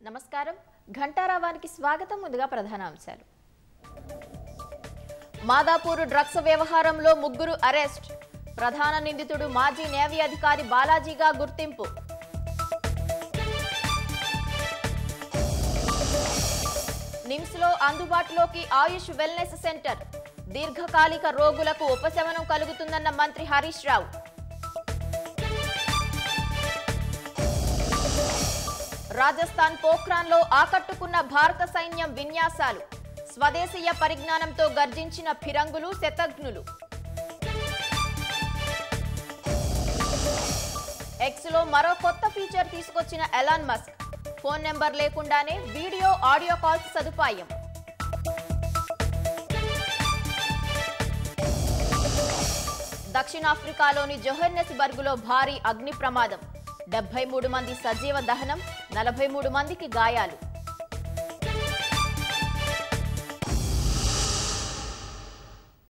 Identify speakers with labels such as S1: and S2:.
S1: నమస్కారం ఘంటారావానికి స్వాగతం ముందుగా ప్రధాన అంశాలు మాదాపూర్ డ్రగ్స్ వ్యవహారంలో ముగ్గురు అరెస్ట్ ప్రధాన నిందితుడు మాజీ నేవీ అధికారి బాలాజీగా గుర్తింపు నిమ్స్లో అందుబాటులోకి ఆయుష్ వెల్నెస్ సెంటర్ దీర్ఘకాలిక రోగులకు ఉపశమనం కలుగుతుందన్న మంత్రి హరీష్ రావు రాజస్థాన్ పోఖ్రాన్లో ఆకట్టుకున్న భారత సైన్యం విన్యాసాలు స్వదేశీయ పరిజ్ఞానంతో గర్జించిన ఫిరంగులు శతఘ్నులు ఎక్స్లో మరో కొత్త ఫీచర్ తీసుకొచ్చిన ఎలాన్ మస్క్ ఫోన్ నెంబర్ లేకుండానే వీడియో ఆడియో కాల్స్ సదుపాయం దక్షిణాఫ్రికాలోని జోహెన్నెస్బర్గులో భారీ అగ్ని ప్రమాదం డెబ్బై మూడు మంది సజీవ దహనం నలభై మూడు మందికి గాయాలు